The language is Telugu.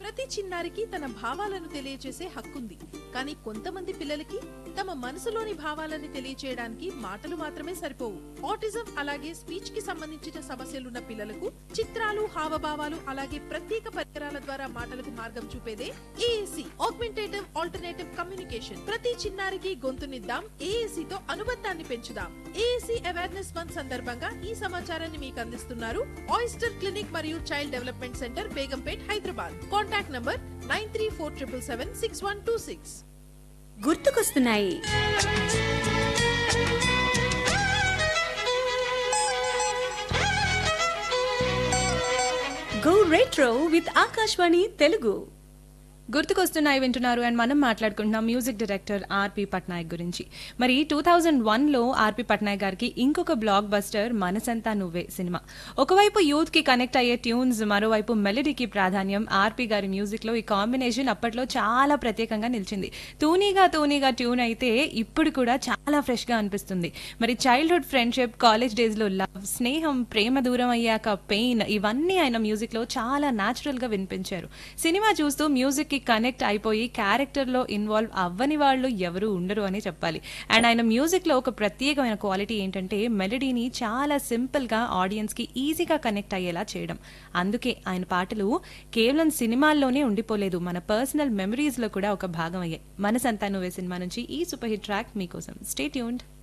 ప్రతి చిన్నారికి తన భావాలను తెలియచేసే హక్కుంది కానీ కొంతమంది పిల్లలకి తమ మనసులోని భావాలని తెలియచేయడానికి మాటలు మాత్రమే సరిపోవు ఆటిజం అలాగే స్పీచ్ కి సంబంధించిన సమస్యలున్న పిల్లలకు చిత్రాలు హావభావాలు అలాగే ప్రత్యేక పరికరాల ద్వారా మాటలకు మార్గం చూపేదే ఏఏసి ఆగ్మెంటేటివ్ ఆల్టర్నేటివ్ కమ్యూనికేషన్ ప్రతి చిన్నారికి గొంతునిద్దాం ఏఏసి తో అనుబంధాన్ని పెంచుదాం ఏఏసి అవేర్నెస్ మంత్ సందర్భంగా ఈ సమాచారాన్ని మీకు అందిస్తున్నారు ఆయిస్టర్ క్లినిక్ మరియు child development centre Begumpet Hyderabad contact number nine three four triple seven six one two six గుర్తుకొస్తున్నాయి go retro with Akashvani Telugu గుర్తుకొస్తున్నాయి వింటున్నారు అండ్ మనం మాట్లాడుకుంటున్నాం మ్యూజిక్ డైరెక్టర్ ఆర్పి పట్నాయక్ గురించి మరి టూ థౌజండ్ వన్లో ఆర్పి పట్నాయక్ గారికి ఇంకొక బ్లాక్ బస్టర్ మనసంతా నువ్వే సినిమా ఒకవైపు యూత్ కి కనెక్ట్ అయ్యే ట్యూన్స్ మరోవైపు మెలడీకి ప్రాధాన్యం ఆర్పి గారి మ్యూజిక్ లో ఈ కాంబినేషన్ అప్పట్లో చాలా ప్రత్యేకంగా నిలిచింది తూనీగా తూనీగా ట్యూన్ అయితే ఇప్పుడు కూడా చాలా ఫ్రెష్ గా అనిపిస్తుంది మరి చైల్డ్హుడ్ ఫ్రెండ్షిప్ కాలేజ్ డేస్ లో లవ్ స్నేహం ప్రేమ దూరం అయ్యాక పెయిన్ ఇవన్నీ ఆయన మ్యూజిక్ లో చాలా న్యాచురల్ గా వినిపించారు సినిమా చూస్తూ మ్యూజిక్ కి కనెక్ట్ అయిపోయి క్యారెక్టర్ లో ఇన్వాల్వ్ అవ్వని వాళ్ళు ఎవరు ఉండరు అని చెప్పాలి అండ్ ఆయన మ్యూజిక్ లో ఒక ప్రత్యేకమైన క్వాలిటీ ఏంటంటే మెలడీని చాలా సింపుల్ గా ఆడియన్స్ కి ఈజీగా కనెక్ట్ అయ్యేలా చేయడం అందుకే ఆయన పాటలు కేవలం సినిమాల్లోనే ఉండిపోలేదు మన పర్సనల్ మెమరీస్ లో కూడా ఒక భాగం అయ్యాయి మనసంతా నువ్వే సినిమా నుంచి ఈ సూపర్ హిట్ ట్రాక్ మీకోసం స్టే ట్యూన్డ్